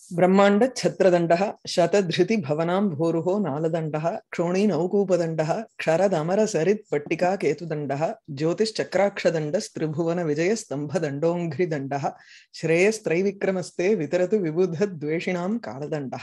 ब्रह्माण्ड छत्रदण्डः शतधृति भवनां भूरुः नालदण्डः क्षोणी नौकूपदण्डः क्षरदमरसरित् पट्टिका केतुदण्डः ज्योतिश्चक्राक्षदण्डस्त्रिभुवन विजयस्तम्भदण्डोऽङ्घ्रिदण्डः श्रेयस्त्रैविक्रमस्ते वितरतु विबुधद्वेषिणां कालदण्डः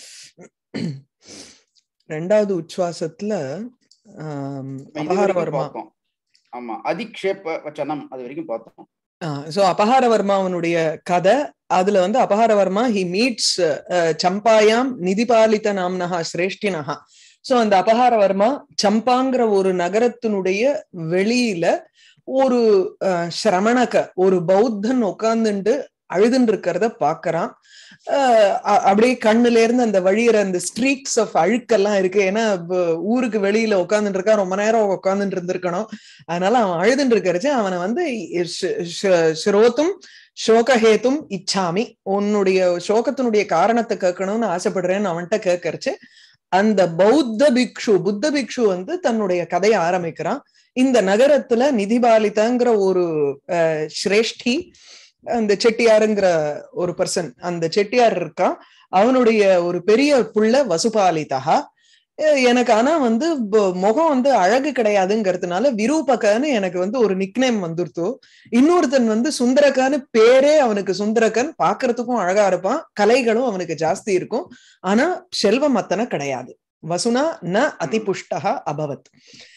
ரெண்டாவது உச்சுவாசத்துல ஆம், இது அபகார வரைக்கும் வர்மா பார்த்தோம் ஆமா அதிக்ஷேப வச்சனம் அது வரைக்கும் பார்த்தோம் சோ அபகாரவர்மாவனுடைய கதை அதுல வந்து அபகாரவர்மா ஹி மீட்ஸ் சம்பாயாம் நிதிபாலித நாம்னஹா சிரேஷ்டினஹா சோ அந்த அபகாரவர்மா சம்பாங்கிற ஒரு நகரத்தினுடைய வெளியில ஒரு அஹ், சிரமணக ஒரு பௌத்தன் உட்கார்ந்துண்டு அழுதுன்னு இருக்கிறத பாக்குறான் அஹ், அ- அப்படியே கண்ணுல இருந்து அந்த வழியிற அந்த ஸ்ட்ரீக்ஸ் ஆஃப் அழுக்கெல்லாம் இருக்கு ஏன்னா இப்ப ஊருக்கு வெளியில உட்கார்ந்துட்டு இருக்கா ரொம்ப நேரம் உட்கார்ந்துட்டு இருந்திருக்கணும் அதனால அவன் அழுதுன்னு இருக்கிறச்சு அவனை வந்து ஷ- ஷ- ஸ்ரோத்தும் சோகஹேத்தும் இச்சாமி உன்னுடைய சோகத்தினுடைய காரணத்தை கேட்கணும்னு ஆசைப்படுறேன்னு அவன்கிட்ட கேட்கறச்சு அந்த பௌத்த பிக்ஷு புத்த பிக்ஷு வந்து தன்னுடைய கதையை ஆரம்பிக்கிறான் இந்த நகரத்துல நிதிபாலிதங்கிற ஒரு அஹ், சிரேஷ்டி அந்த செட்டியாருங்கிற ஒரு பர்சன் அந்த செட்டியார் இருக்கான் அவனுடைய ஒரு பெரிய புள்ள வசுபாலிதா அஹ் எனக்கு ஆனா வந்து ப- முகம் வந்து அழகு கிடையாதுங்கிறதுனால விரூபகன்னு எனக்கு வந்து ஒரு நிக்நேம் வந்துருத்தோ இன்னொருத்தன் வந்து சுந்தரகான்னு பேரே அவனுக்கு சுந்தரகன் பாக்குறதுக்கும் அழகா இருப்பான் கலைகளும் அவனுக்கு ஜாஸ்தி இருக்கும் ஆனா செல்வம் அத்தனை கிடையாது வசுனா ந அதிபுஷ்டா அபவத்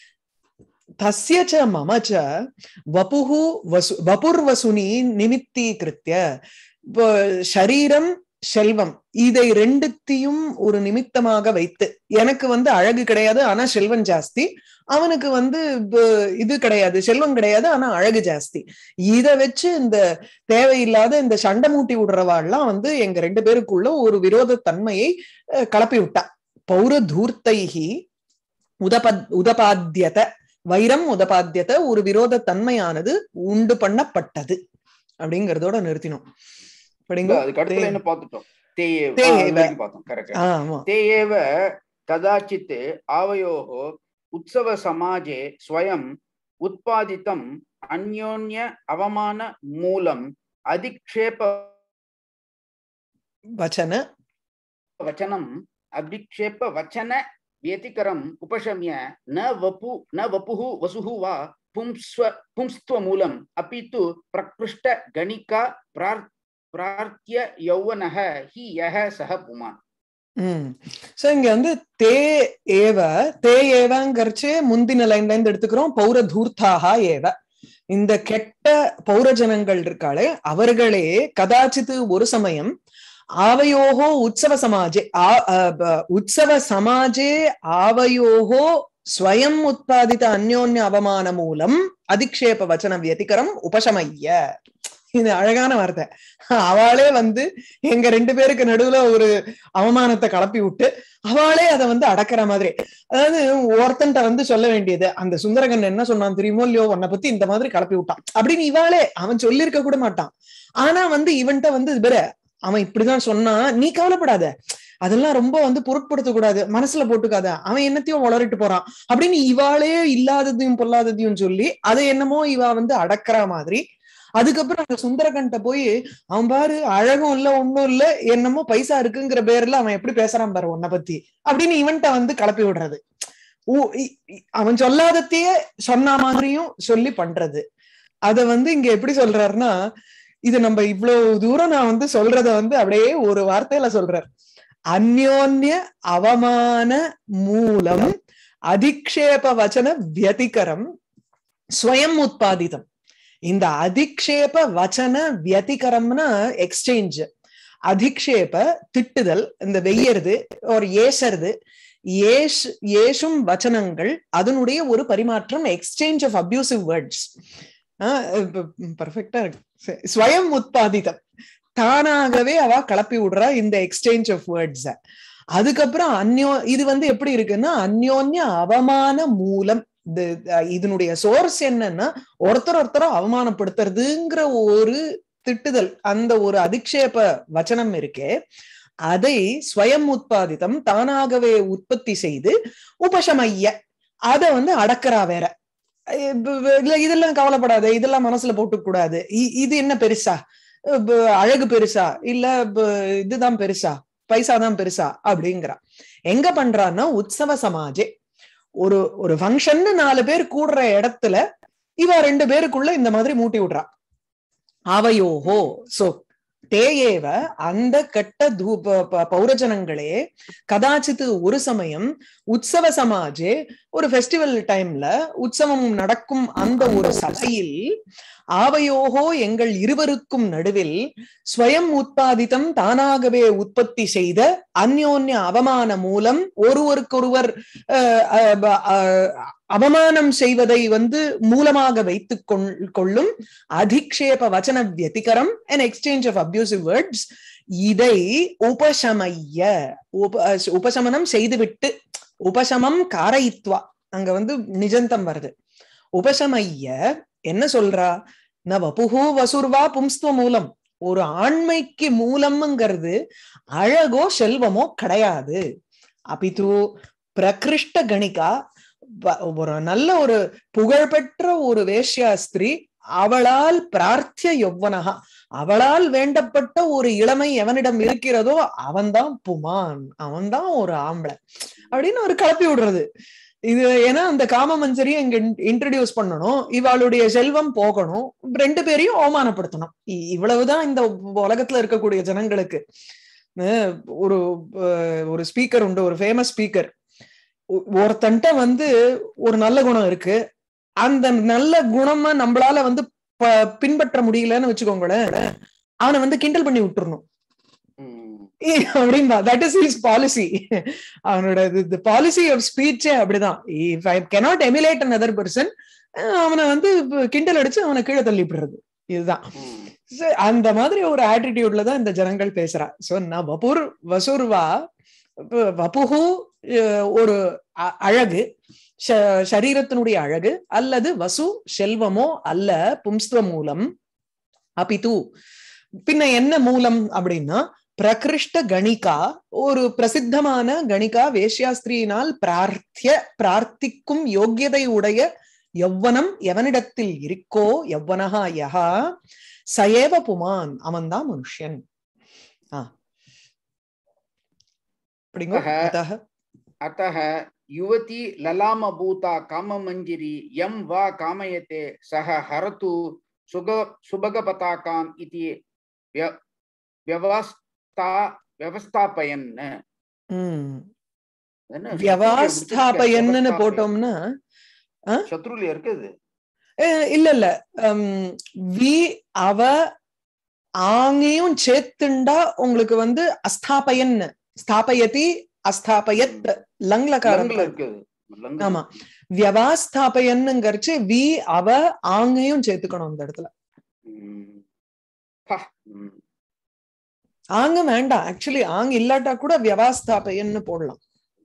தஸ்ய ச மம ச வபுஹு வசு வபுர்வசுனி நிமித்தீகிருத்திய இப்போ சரீரம் செல்வம் இதை ரெண்டுத்தையும் ஒரு நிமித்தமாக வைத்து எனக்கு வந்து அழகு கிடையாது ஆனா செல்வம் ஜாஸ்தி அவனுக்கு வந்து ப- இது கிடையாது செல்வம் கிடையாது ஆனா அழகு ஜாஸ்தி இத வச்சு இந்த தேவையில்லாத இந்த சண்டை மூட்டி விடுறவாள்லாம் வந்து எங்க ரெண்டு பேருக்குள்ள ஒரு விரோத தன்மையை அஹ், கிளப்பி விட்டா பௌர தூர்த்தைகி உதபத் உதபாத்தியத வைரம் உதபாத்தியத ஒரு விரோத தன்மையானது உண்டு பண்ணப்பட்டது அப்படிங்கறதோட நிறுத்தினோம் படிங்க அதுக்கு அடுத்துல என்ன பார்த்துட்டோம் தேயேவ தேயேவ. ஆ, அது வரைக்கும் பார்த்தோம் கரெக்ட் ஆமா ते एव कदाचित् आवयोः उत्सवसमाजे स्वयम् उत्पादितम् अन्योन्य अवमानमूलम् अधिक्षेप வச்சன वचनम् अभिक्षेप वचन व्यतिकरम् उपशम्य न वपु न वपुः वसुः वा पुंस्व पुंस्त्वमूलम् अपि तु प्रकृष्टगणिका प्रार् प्रार्थ्य यौवनः हि यः सः पुमान् உம் சோ இங்க வந்து தே ஏவ தே ஏவங்கிறச்சு முந்தின லைன்ல இருந்து எடுத்துக்கிறோம் பௌர தூர்த்தாக ஏவ இந்த கெட்ட பௌரஜனங்கள் இருக்காளே அவர்களே கதாச்சித்து ஒரு சமயம் ஆவயோகோ உற்சவ சமாஜே ஆ- அ, ப- உற்சவ சமாஜே ஆவயோகோ ஸ்வயம் உத்பாதித அந்யோன்ய அவமான மூலம் அதிக்ஷேப வச்சன வியதிகரம் உபசமைய இது அழகான வார்த்தை அவளே வந்து எங்க ரெண்டு பேருக்கு நடுவுல ஒரு அவமானத்தை கலப்பி விட்டு அவளே அதை வந்து அடக்குற மாதிரி அதாவது ஒருத்தன்ட்ட வந்து சொல்ல வேண்டியது அந்த சுந்தரகன் என்ன சொன்னான் தெரியுமோ இல்லையோ உன்னை பத்தி இந்த மாதிரி கலப்பி விட்டான் அப்படின்னு இவாளே அவன் சொல்லியிருக்க கூட மாட்டான் ஆனா வந்து இவன்ட்ட வந்து இது பேரு அவன் இப்படிதான் சொன்னான் நீ கவலைப்படாத அதெல்லாம் ரொம்ப வந்து பொருட்படுத்த கூடாது மனசுல போட்டுக்காத அவன் என்னத்தையும் வளரிட்டு போறான் அப்படின்னு இவாளே இல்லாததையும் பொல்லாததையும் சொல்லி அதை என்னமோ இவ வந்து அடக்குற மாதிரி அதுக்கப்புறம் அந்த சுந்தரகன்ட்ட போய் அவன் பாரு அழகும் இல்ல ஒண்ணும் இல்ல என்னமோ பைசா இருக்குங்கிற பேர்ல அவன் எப்படி பேசுறான் பாரு உன்னை பத்தி அப்படின்னு இவன்ட்ட வந்து கலப்பி விடுறது ஊ- இ- இ- அவன் சொல்லாததையே சொன்ன மாதிரியும் சொல்லி பண்றது அத வந்து இங்க எப்படி சொல்றாருன்னா இது நம்ம இவ்வளவு தூரம் நான் வந்து சொல்றத வந்து அப்படியே ஒரு வார்த்தையில சொல்றார் அந்யோன்ய அவமான மூலம் அதிக்ஷேப வச்சன வியதிகரம் ஸ்வயம் உத்பாதிதம் இந்த அதிக்ஷேப வச்சன வியதிகரம்னா எக்ஸ்சேஞ்ச் அதிக்ஷேப திட்டுதல் இந்த வெய்யறது ஒரு ஏசறது ஏஷ் ஏஷும் வச்சனங்கள் அதனுடைய ஒரு பரிமாற்றம் எக்ஸ்சேஞ்ச் ஆஃப் அபியூசிவ் வேர்ட்ஸ் பர்ஃபெக்டா இருக்கு சரி. ஸ்வயம் உத்பாதிதம் தானாகவே அவ கலப்பி விடுறா இந்த எக்ஸ்சேஞ்ச் ஆஃப் வேர்ட்ஸ அதுக்கப்புறம் அந்யோ இது வந்து எப்படி இருக்குன்னா அந்யோன்ய அவமான மூலம் இது அஹ், இதனுடைய சோர்ஸ் என்னன்னா ஒருத்தர் ஒருத்தர அவமானப்படுத்துறதுங்கிற ஒரு திட்டுதல் அந்த ஒரு அதிக்ஷேப வச்சனம் இருக்கே அதை ஸ்வயம் உத்பாதித்தம் தானாகவே உற்பத்தி செய்து உபசமைய அத வந்து அடக்குறா வேற அஹ் இப்ப இல்ல இதெல்லாம் கவலைப்படாத இதெல்லாம் மனசுல போட்டுக்க கூடாது இ- இது என்ன பெருசா அஹ் ப- அழகு பெருசா இல்ல ப- இதுதான் பெருசா பைசா தான் பெருசா அப்படிங்கிறா எங்க பண்றான்னா உற்சவ சமாஜே ஒரு ஒரு ஃபங்க்ஷன் நாலு பேர் கூடுற இடத்துல இவ ரெண்டு பேருக்குள்ள இந்த மாதிரி மூட்டி விடுறா ஆவையோஹோ சோ தேயேவ அந்த கட்ட தூப ப- பௌரஜனங்களே கதாச்சித்து ஒரு சமயம் உற்சவ சமாஜே ஒரு ஃபெஸ்டிவல் டைம்ல உற்சவம் நடக்கும் அந்த ஒரு சபையில் ஆவையோகோ எங்கள் இருவருக்கும் நடுவில் ஸ்வயம் உத்பாதித்தம் தானாகவே உற்பத்தி செய்த அந்யோன்ய அவமான மூலம் ஒருவருக்கொருவர் அஹ், அஹ், ப- அஹ், அவமானம் செய்வதை வந்து மூலமாக வைத்துக் கொள்- கொள்ளும் அதிக்ஷேப வச்சன வியதிகரம் and exchange of abusive words இதை உபசமய்ய உப உபசமனம் செய்துவிட்டு உபசமம் காரயித்வா அங்க வந்து நிஜந்தம் வருது உபசமய்ய என்ன சொல்றா ந வபுகு வசுர்வா பும்ஸ்துவ மூலம் ஒரு ஆண்மைக்கு மூலம்ங்கிறது அழகோ செல்வமோ கிடையாது அபிது பிரகிருஷ்ட கணிகா வ- ஒரு நல்ல ஒரு புகழ்பெற்ற ஒரு வேஷ்யா ஸ்திரீ அவளால் பிரார்த்திய யௌவனகா அவளால் வேண்டப்பட்ட ஒரு இளமை எவனிடம் இருக்கிறதோ அவன்தான் புமான் அவன்தான் ஒரு ஆம்பளை அப்படின்னு ஒரு கிளப்பி விடுறது இது ஏன்னா அந்த காமமஞ்சரியை இங்க இன்ட்ரடியூஸ் பண்ணணும் இவளுடைய செல்வம் போகணும் ரெண்டு பேரையும் அவமானப்படுத்தணும் இ- இவ்வளவுதான் இந்த உலகத்துல இருக்கக்கூடிய ஜனங்களுக்கு அஹ் ஒரு அஹ் ஒரு ஸ்பீக்கர் உண்டு ஒரு ஃபேமஸ் ஸ்பீக்கர் ஒருத்தன்ட்ட வந்து ஒரு நல்ல குணம் இருக்கு அந்த நல்ல குணமா நம்மளால வந்து ப- பின்பற்ற முடியலன்னு வச்சுக்கோங்களேன் அவனை வந்து கிண்டல் பண்ணி விட்டுறணும் ம். அப்படின்பா தட் இஸ் ஹிஸ் பாலிசி அவனோட பாலிசி ஆஃப் ஸ்பீச்சே அப்படிதான் if I cannot emulate an other person அவனை வந்து கிண்டல் அடிச்சு அவனை கீழே தள்ளிவிடுறது இதுதான் ம். So, அந்த மாதிரி ஒரு ஆட்டிடியூட்ல தான் இந்த ஜனங்கள் பேசுறா சோ நான் வபுர் வசுர்வா வ- வபுகு அஹ், ஒரு அ- அழகு ச- சரீரத்தினுடைய அழகு அல்லது வசு செல்வமோ அல்ல பும்ஸ்துவ மூலம் அபிது பின்ன என்ன மூலம் அப்படின்னா பிரகிருஷ்ட கணிகா ஒரு பிரசித்தமான கணிகா வேஷ்யாஸ்திரியினால் பிரார்த்திய பிரார்த்திக்கும் யோக்கியதை உடைய யௌவனம் எவனிடத்தில் இருக்கோ யௌவனகா யகா சயேவ புமான் அவன்தான் மனுஷன் ஆ அப்படிங்கோ அஹ. அத்தः अतः युवती ललामभूता काममञ्जिरी यं वा कामयते सः हरतु सुग सुभगपताकाम् इति व्य- व्यवस्था व्यवस्थापयन् ம் என்ன வியவாஸ்தாபயன்னு வியவஸ்தாபயன். போட்டோம்னா சத்ருல இருக்குது அஹ் இல்ல இல்ல ஹம், வி அவ ஆங்கையும் சேர்த்துண்டா உங்களுக்கு வந்து அஸ்தாபயன் ஸ்தாபயதி அஸ்தாபயத் லங்லகாரம் லங்குல இருக்குது லங்கு. ஆமா. வியவாஸ்தாபயன்னுங்கரிச்சு வி அவ ஆங்கையும் சேர்த்துக்கணும் அந்த இடத்துல ம். பா. ம். ஆங்க வேண்டாம் ஆக்சுவலி ஆங் இல்லாட்டா கூட வியவாஸ்தாபயன்னு போடலாம்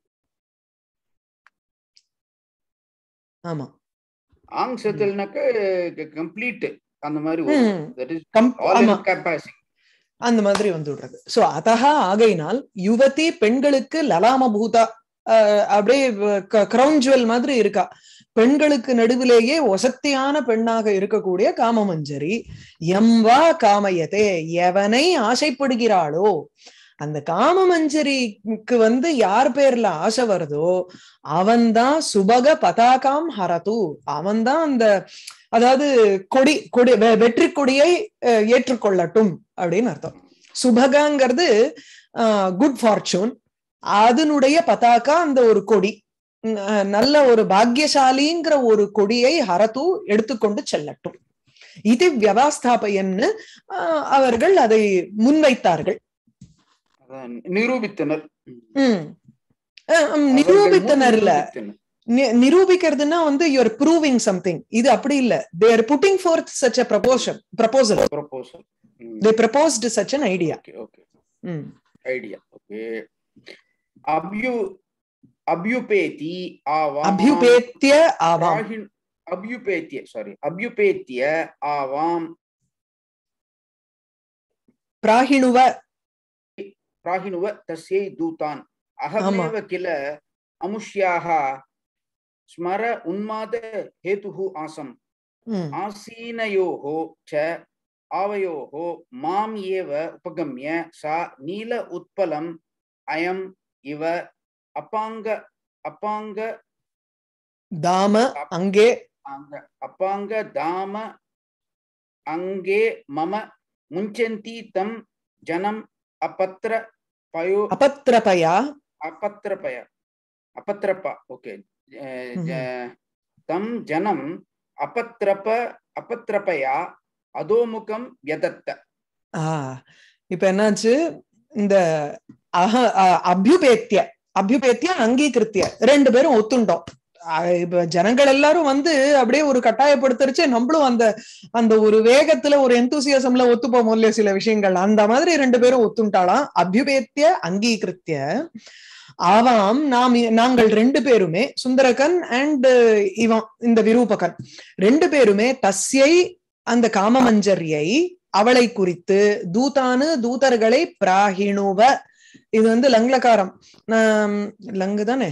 ஆமா ஆங் செத்துல்னாக்க கம்ப்ளீட் அந்த மாதிரி ம். தட் இஸ் கம்- ஆல் ஆமா கெப்பாசிட்டி அந்த மாதிரி வந்து விடுறது சோ அதஹா ஆகையினால் யுவதி பெண்களுக்கு லலாம பூதா அஹ், அப்படியே கிரவுன் ஜுவல் மாதிரி இருக்கா பெண்களுக்கு நடுவிலேயே ஒசத்தியான பெண்ணாக இருக்கக்கூடிய காமமஞ்சரி எம்வா காமயதே எவனை ஆசைப்படுகிறாளோ அந்த காமமஞ்சரிக்கு வந்து யார் பேர்ல ஆசை வருதோ அவன்தான் சுபக பதாகாம் ஹரது அவன்தான் அந்த அதாவது கொடி கொடி வெ- வெற்றி கொடியை அஹ், ஏற்றுக்கொள்ளட்டும் அப்படின்னு அர்த்தம் சுபகாங்கிறது குட் ஃபார்ச்சூன் அதனுடைய பதாக்கா அந்த ஒரு கொடி உம், அஹ், நல்ல ஒரு பாக்கியசாலிங்கிற ஒரு கொடியை ஹரது எடுத்துக்கொண்டு செல்லட்டும் இது வியவாஸ்தாபயன்னு அஹ், அவர்கள் அதை முன்வைத்தார்கள் நிரூபித்தனர் உம் அஹ், உம், அவர்கள் நிரூபித்தனர் இல்ல நிரூபித்தனர். நி- நிரூபிக்கிறதுன்னா வந்து யூஆர் ப்ரூவிங் சம்திங் இது அப்படி இல்ல they are putting forth such a proposal proposal proposal. ம். They proposed such an idea Okay, okay. ம் Idea. Okay. அபியு அபியுபேதி ஆவாம் அபியுபேத்திய ஆவாம் பிராகின்- அபியுபேத்திய சாரி அபியுபேத்திய ஆவாம் பிராகிணுவ பிராகிணுவ தஸ்யை தூதான் அகமேவ கில அமுஷ்யாः ஸ்மர உன்மாத ஹேதுः ஆசம் ம், ஆசீனயோः च आवयोः माम् एव उपगम्य सा नील उत्पलम् अयम् इव अपाङ्ग अपाङ्ग தாம அங்கே अङ्ग अपाङ्ग दाम अङ्गे मम मुञ्चन्ति तं जनम् अपत्र पयो அபத்திரபயா अपत्रपय अपत्रप ओके Mhm. तं जनम् अपत्रप अपत्रपया अधोमुखं व्यदत्त ஆ இப்ப என்னாச்சு இந்த அக அ- அபியுபேத்திய அபியுபேத்திய அங்கீகிருத்திய ரெண்டு பேரும் ஒத்துண்டோம் அஹ் இப்ப ஜனங்கள் எல்லாரும் வந்து அப்படியே ஒரு கட்டாயப்படுத்துருச்சு நம்மளும் அந்த அந்த ஒரு வேகத்துல ஒரு எந்தூசியசம்ல ஒத்துப்போம் இல்லையா சில விஷயங்கள் அந்த மாதிரி ரெண்டு பேரும் ஒத்துண்டாளாம் அபியுபேத்திய அங்கீகிருத்திய ஆவாம் நாம் நாங்கள் ரெண்டு பேருமே சுந்தரகன் அண்ட் இவன் இந்த விரூபகன் ரெண்டு பேருமே தஸ்யை அந்த காமமஞ்சரியை அவளை குறித்து தூதானு தூதர்களை பிராகிணுவ இது வந்து லங்லகாரம் நான் லங்கு தானே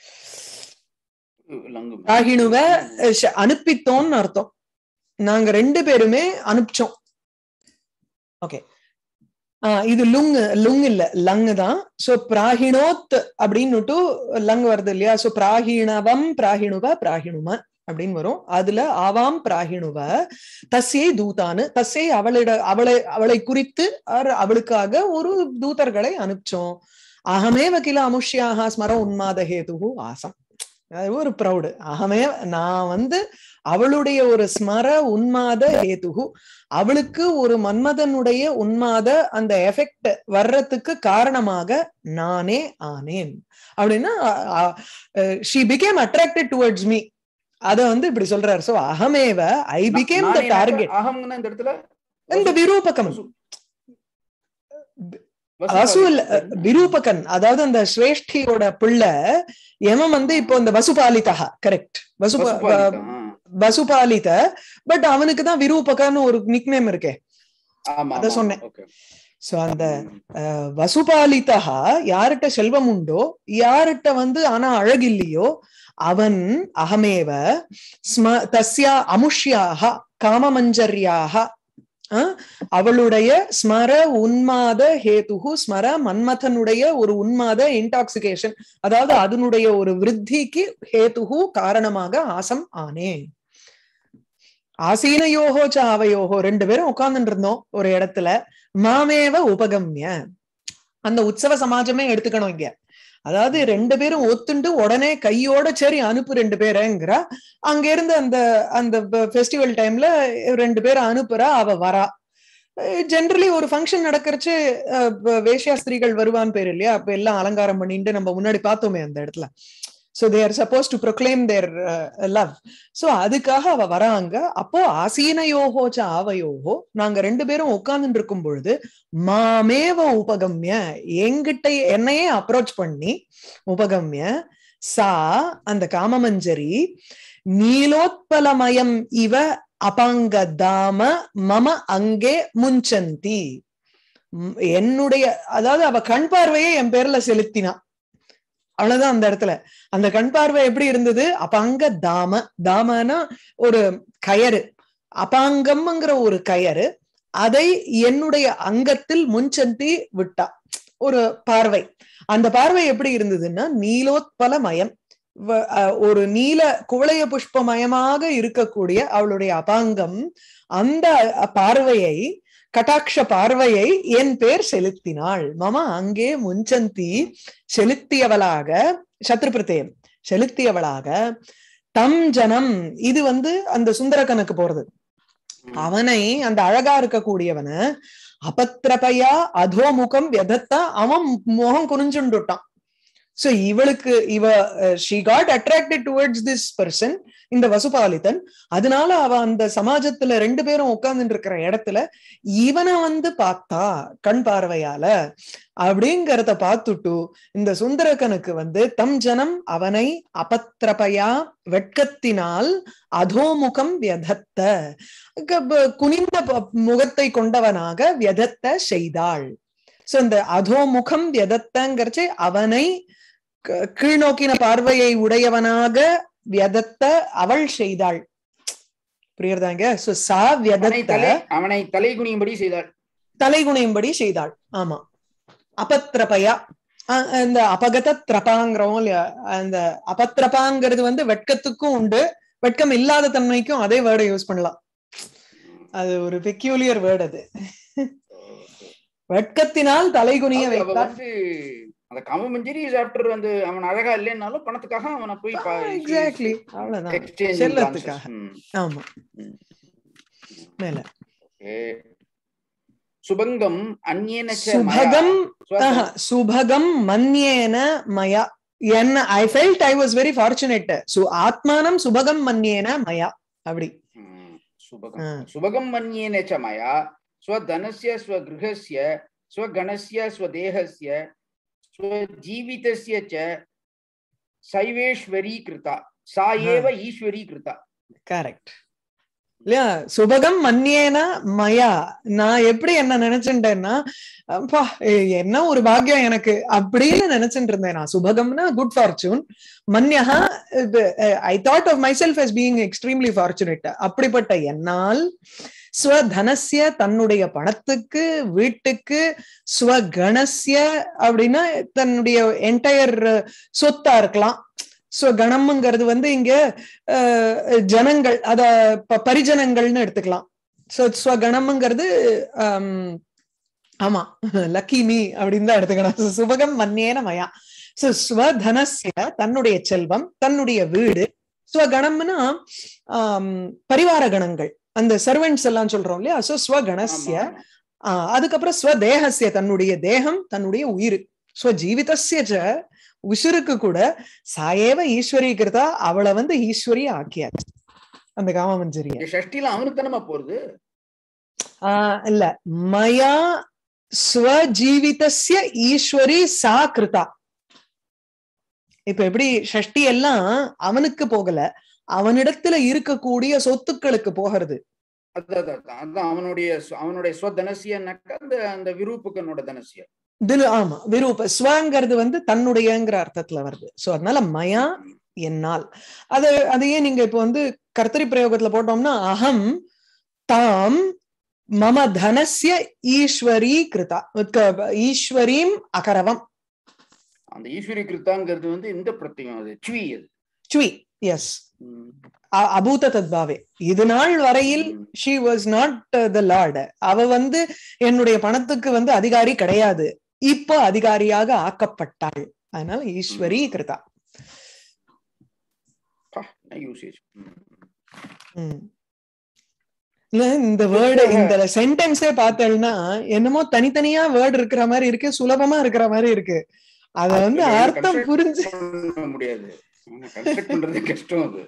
லங்கு பிராகிணுவ ஷ- அனுப்பித்தோம்னு அர்த்தம் நாங்க ரெண்டு பேருமே அனுப்பிச்சோம் ஓகே இது லுங் லுங் இல்ல லங் தான் சோ பிராகிணோத் அப்படின்னுட்டு லங் வருது இல்லையா சோ பிராகிணவம் பிராகிணுவ பிராகிணும அப்படின்னு வரும் அதுல ஆவாம் பிராகிணுவ தஸ்யை தூதானு தஸ்யை அவளிட அவளை அவளை குறித்து அவர் அவளுக்காக ஒரு தூதர்களை அனுப்பிச்சோம் அகமேவ கில அமுஷ்யாக ஸ்மர உன்மாத ஹேதுகு ஆசம் அது ஒரு ப்ரௌடு அகமே நான் வந்து அவளுடைய ஒரு ஸ்மர உன்மாத ஹேதுகு அவளுக்கு ஒரு மன்மதனுடைய உன்மாத அந்த எஃபெக்ட் வர்றதுக்கு காரணமாக நானே ஆனேன் அப்படின்னா she became attracted towards me அத வந்து இப்படி சொல்றாரு சோ அகமேவ ஐ பிகேம் த டார்கெட் அகம்னா இந்த இடத்துல இந்த விரூபகம் வசு- வசு இல்ல விரூபகன் அதாவது அந்த ஸ்ரேஷ்டியோட பிள்ளை எவன் வந்து இப்போ இந்த வசுபாலிதா கரெக்ட் வசுபா வசுபாலிதா, ஆ. வசுபாலித பட் அவனுக்கு தான் விரூபகன்னு ஒரு நிக்நேம் இருக்கே ஆமா, அத ஆமா, சொன்னேன். okay. சோ அந்த ம். அஹ், வசுபாலிதா யார்கிட்ட செல்வம் உண்டோ யார்கிட்ட வந்து ஆனா அழகில்லையோ அவன் அகமேவ ஸ்ம தஸ்யா அமுஷ்யாக காமமஞ்சரியாக அஹ், அவளுடைய ஸ்மர உன்மாத ஹேதுகு ஸ்மர மன்மதனுடைய ஒரு உன்மாத இன்டாக்சிகேஷன் அதாவது அதனுடைய ஒரு விருத்திக்கு ஹேதுகு காரணமாக ஆசம் ஆனேன் ஆசீனயோகோ ச அவயோகோ ரெண்டு பேரும் உட்கார்ந்துட்டு இருந்தோம் ஒரு இடத்துல மாமேவ உபகம்ய அந்த உற்சவ சமாஜமே எடுத்துக்கணும் இங்க அதாவது ரெண்டு பேரும் ஒத்துண்டு உடனே கையோட சரி அனுப்பு ரெண்டு பேரங்கிறா அங்க இருந்து அந்த அந்த ஃபெஸ்டிவல் டைம்ல ரெண்டு பேரை அனுப்புறா அவ வரா ஜென்ரலி ஒரு ஃபங்க்ஷன் நடக்கிறச்சு வேஷ்யா ஸ்திரீகள் வருவான்னு பேர் இல்லையா அப்ப எல்லாம் அலங்காரம் பண்ணிட்டு நம்ம முன்னாடி பார்த்தோமே அந்த இடத்துல so they are suppose to proclaim their love so அதுக்காக அவ வராங்க அப்போ ஆசீனயோகோ ச ஆவயோகோ நாங்க ரெண்டு பேரும் உட்கார்ந்துட்டு இருக்கும் பொழுது மாமேவ உபகம்ய எங்கிட்ட என்னையே அப்ரோச் பண்ணி உபகம்ய சா அந்த காமமஞ்சரி நீலோத்பலமயம் இவ அபாங்கதாம மம அங்கே முஞ்சந்தி ம், என்னுடைய அதாவது அவ கண் பார்வையை என் பேர்ல செலுத்தினா அவ்வளவுதான் அந்த இடத்துல அந்த கண் பார்வை எப்படி இருந்தது அபாங்க தாம தாமனா ஒரு கயறு அபாங்கம்ங்கிற ஒரு கயறு அதை என்னுடைய அங்கத்தில் முன்சந்தி விட்டா ஒரு பார்வை அந்த பார்வை எப்படி இருந்ததுன்னா நீலோத்பலமயம் வ- அஹ் ஒரு நீல குவளைய புஷ்பமயமாக இருக்கக்கூடிய அவளுடைய அபாங்கம் அந்த பார்வையை கட்டாட்ச பார்வையை என் பேர் செலுத்தினாள் மம அங்கே முன்சந்தி செலுத்தியவளாக சத்ருபிரதேயம் செலுத்தியவளாக தம் ஜனம் இது வந்து அந்த சுந்தரகனுக்கு போறது ம். அவனை அந்த அழகா இருக்கக்கூடியவன அபத்திரபையா அதோமுகம் வியதத்தா அவன் முகம் குனிஞ்சுண்டுட்டான் சோ இவளுக்கு இவ she got attracted towards this person இந்த வசுபாலிதன் அதனால அவ அந்த சமாஜத்துல ரெண்டு பேரும் உட்கார்ந்துட்டு இருக்கிற இடத்துல இவனை வந்து பார்த்தா கண் பார்வையால அப்படிங்கறத பார்த்துட்டு இந்த சுந்தரகனுக்கு வந்து தம் ஜனம் அவனை அபத்திரபையா வெட்கத்தினால் அதோமுகம் வியதத்த க- ப- குனிந்த ப- முகத்தை கொண்டவனாக வியதத்த செய்தாள் சோ இந்த அதோமுகம் வியதத்தங்கிறச்சு அவனை க- கீழ்நோக்கின பார்வையை உடையவனாக வியதத்த அவள் செய்தாள் புரியுறதாங்க சோ சா அவனை வியதத்த தலை அவனை தலை குனியும்படி செய்தாள் தலைகுணியும்படி செய்தாள் ஆமா அபத்ரபயா அஹ் இந்த அபகத திரபாங்கிறோம் இல்லையா அந்த அபத்ரபாங்கிறது வந்து வெட்கத்துக்கும் உண்டு வெட்கம் இல்லாத தன்மைக்கும் அதே வேர்டை யூஸ் பண்ணலாம் அது ஒரு பெக்யூலியர் வேர்டு அது வெட்கத்தினால் தலைகுனிய அது அவ வைத்தாள் வந்து அந்த காமமஞ்சரி ஆஃப்டர் வந்து அவன் அழகா இல்லைன்னாலும் பணத்துக்காக அவனை போய் எக்ஸாக்ட்லி அவ்வளவுதான் எக்ஸ்சேஞ்ச் செல்லத்துக்காக. ஆமா மேல சுபங்கம் அந்நேன ச சுபகம் மயா ஆஹா, சுபகம் மன்யேன மயா என்ன I felt I was very fortunate சு ஆத்மானம் சுபகம் மன்யேன மயா அப்படி ம், ஆ. சுபகம் சுபகம் மன்யேன ச மயா ஸ்வதனஸ்ய ஸ்வகிருஹஸ்ய ஸ்வகணஸ்ய ஸ்வதேகஸ்ய ஸ்வஜீவிதஸ்ய ச சைவேஸ்வரி கிருதா சா ஏவ ஈஸ்வரி கிருதா கரெக்ட் இல்லையா சுபகம் மன்யேன மயா நான் எப்படி என்ன நினைச்சுட்டேன்னா அப்பா ஏ- என்ன ஒரு பாக்கியம் எனக்கு அப்படின்னு நினைச்சுட்டு இருந்தேன் நான் சுபகம்னா குட் ஃபார்ச்சூன் மன்யஹா I thought of myself as being extremely fortunate அப்படிப்பட்ட என்னால் ஸ்வதனஸ்ய தன்னுடைய பணத்துக்கு வீட்டுக்கு ஸ்வகணஸ்ய அப்படின்னா தன்னுடைய என்டையர் சொத்தா இருக்கலாம் ஸ்வகணம்ங்கிறது வந்து இங்க அஹ், ஜனங்கள் அத ப- பரிஜனங்கள்னு எடுத்துக்கலாம் சோ ஸ்வகணம்ங்கிறது ஆம், ஆமா லக்கி மீ அப்படின்னு தான் எடுத்துக்கணும் So, சுபகம் மன்னேன மயா சோ ஸ்வதனஸ்ய தன்னுடைய செல்வம் தன்னுடைய வீடு ஸ்வகணம்னா ஆம், பரிவார கணங்கள் அந்த சர்வெண்ட்ஸ் எல்லாம் சொல்றோம் இல்லையா சோ ஸ்வகணஸ்ய ஆமா, ஆஹ் அதுக்கப்புறம் ஸ்வதேகஸ்ய தன்னுடைய தேகம் தன்னுடைய உயிர் ஸ்வஜீவிதஸ்ய ச உசுருக்கு கூட சாயேவ ஈஸ்வரீகிருதா அவளை வந்து ஈஸ்வரி ஆக்கியாச்சு அந்த காமமஞ்சரிய இங்க ஷஷ்டில அவனுக்கு தானமா போறது ஆஹ் இல்ல மயா ஸ்வஜீவிதஸ்ய ஈஸ்வரி சா கிருதா இப்ப எப்படி ஷஷ்டி எல்லாம் அவனுக்கு போகல அவனிடத்துல இருக்கக்கூடிய சொத்துக்களுக்கு போகிறது அதான் அதான், அதான் அதான் அவனுடைய ஸ்வ- அவனுடைய ஸ்வதனசியன்னாக்கா அந்த அந்த விரூபகனோட தனசிய திரு ஆமா விரூப ஸ்வங்கிறது வந்து தன்னுடையங்கிற அர்த்தத்துல வருது சோ அதனால மயா என்னால் அது அதையே நீங்க இப்போ வந்து கர்த்தரி பிரயோகத்துல போட்டோம்னா அகம் தாம் மம தனஸ்ய ஈஸ்வரி கிருதா க- ஈஸ்வரீம் அகரவம் அந்த ஈஸ்வரி கிருத்தாங்கிறது வந்து இந்த பிரத்தியம் அது சுவி அது சுவி எஸ் ம். அபூத தத்பாவே இது நாள் வரையில் ம். She was not the lord அவ வந்து என்னுடைய பணத்துக்கு வந்து அதிகாரி கிடையாது இப்போ அதிகாரியாக ஆக்கப்பட்டாள் அதனால ஈஸ்வரி கிருதா பா, என்ன யூசேஜ் ம். இல்ல இந்த வேர்டு இந்த சென்டென்ஸே பார்த்தேன்னா என்னமோ தனித்தனியா வேர்டு இருக்கிற மாதிரி இருக்கு சுலபமா இருக்கிற மாதிரி இருக்கு அத வந்து அது அர்த்தம் construct புரிஞ்சு பண்ண முடியாது கன்ஸ்ட்ரக்ட் பண்றது கஷ்டம் அது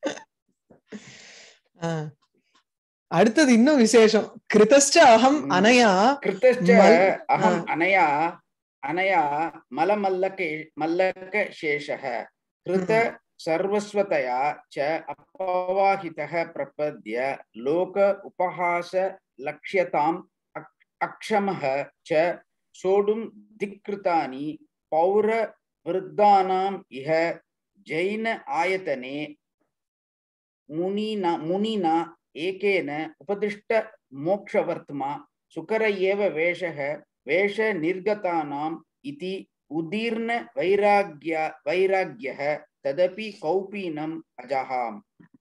ஆ. அடுத்தது இன்னும் விசேஷம் கிருதஸ்ட அகம் ம். அனயா கிருத்தச்ச மல்- அகம் ஆ. அனயா அனயா மலமல்லக மல்லக சேஷः கிருத சர்வஸ்வதயா ச अपवाहितः प्रपद्य लोक उपहास लक्ष्यताम् अक्- अक्षमः च सोढुं धिक्कृतानि पौरवृद्धानाम् इह जैन आयतने मुनिना मुनिना एकेन उपदिष्ट मोक्षवर्त्मा सुकर एव वेषः वेषनिर्गतानाम् इति उदीर्ण वैराग्य वैराग्यः तदपि कौपीनम् अजहाम्